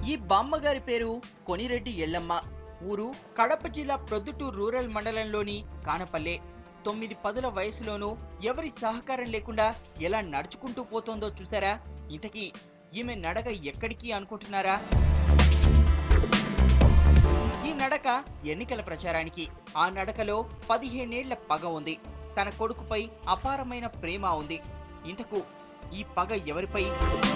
ఈ బామ్మగారి పేరు కొనిరెడ్డి ఎల్లమ్మ ఊరు కడప జిల్లా ప్రొద్దుటూరు రూరల్ మండలంలోని కానపల్లె తొమ్మిది పదుల వయసులోనూ ఎవరి సహకారం లేకుండా ఎలా నడుచుకుంటూ పోతోందో చూసారా ఇంతకీ ఈమె నడక ఎక్కడికి అనుకుంటున్నారా ఈ నడక ఎన్నికల ప్రచారానికి ఆ నడకలో పదిహేనేళ్ల పగ ఉంది తన కొడుకుపై అపారమైన ప్రేమ ఉంది ఇంతకు ఈ పగ ఎవరిపై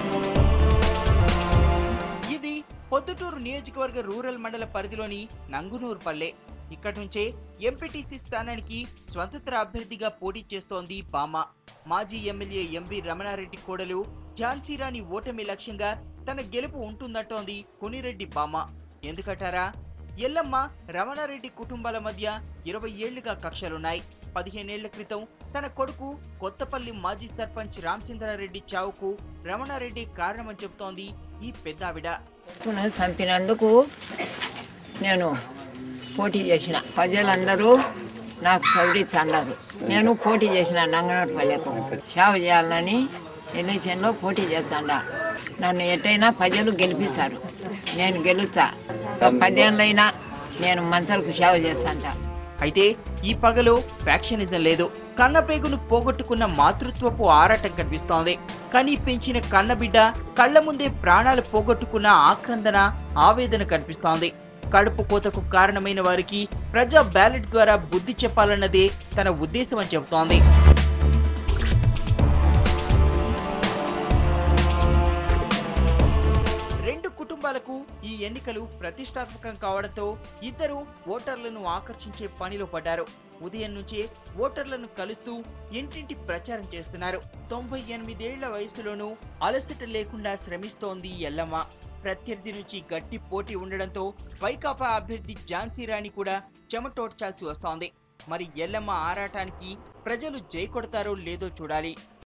ఇది పొద్దుటూరు నియోజకవర్గ రూరల్ మండల పరిధిలోని నంగునూరు పల్లె ఇక్కడి నుంచే ఎంపీటీసీ స్థానానికి స్వతంత్ర అభ్యర్థిగా పోటీ చేస్తోంది బామ మాజీ ఎమ్మెల్యే ఎంవి రమణారెడ్డి కోడలు ఝాన్సీరాణి ఓటమి లక్ష్యంగా తన గెలుపు ఉంటుందంటోంది కొనిరెడ్డి బామ ఎందుకంటారా ఎల్లమ్మ రమణారెడ్డి కుటుంబాల మధ్య ఇరవై ఏళ్లుగా కక్షలున్నాయి పదిహేనేళ్ల క్రితం తన కొడుకు కొత్తపల్లి మాజీ సర్పంచ్ రామచంద్రారెడ్డి చావుకు రమణారెడ్డి కారణమని చెబుతోంది ఈ పెద్దావిడ కొడుకును చంపినందుకు నేను పోటీ చేసిన ప్రజలందరూ నాకు సౌరిచ్చన్నారు నేను పోటీ చేసిన నంగనపల్లెకు సేవ చేయాలని ఎలక్షన్లో పోటీ చేస్తాడా నన్ను ఎట్టయినా ప్రజలు గెలిపిస్తారు నేను గెలుస్తా ఒక పదేళ్ళైనా నేను మంచాలకు సేవ చేస్తాంటా అయితే ఈ పగలో ఫ్యాక్షనిజం లేదు కన్నపేగును పోగొట్టుకున్న మాతృత్వపు ఆరాటం కనిపిస్తోంది కని పెంచిన కన్నబిడ్డ కళ్ళ ముందే ప్రాణాలు పోగొట్టుకున్న ఆక్రందన ఆవేదన కనిపిస్తోంది కడుపు కోతకు కారణమైన వారికి ప్రజా బ్యాలెట్ ద్వారా బుద్ధి చెప్పాలన్నదే తన ఉద్దేశం అని చెబుతోంది రెండు కుటుంబాలకు ఈ ఎన్నికలు ప్రతిష్టాత్మకం కావడంతో ఇద్దరు ఓటర్లను ఆకర్షించే పనిలో పడ్డారు ఉదయం నుంచే ఓటర్లను కలుస్తూ ఇంటింటి ప్రచారం చేస్తున్నారు తొంభై ఎనిమిదేళ్ల వయసులోనూ అలసట లేకుండా శ్రమిస్తోంది ఎల్లమ్మ ప్రత్యర్థి నుంచి గట్టి పోటీ ఉండడంతో వైకాపా అభ్యర్థి ఝాన్సీ రాణి కూడా చెమటోడ్చాల్సి వస్తోంది మరి ఎల్లమ్మ ఆరాటానికి ప్రజలు జై కొడతారో లేదో చూడాలి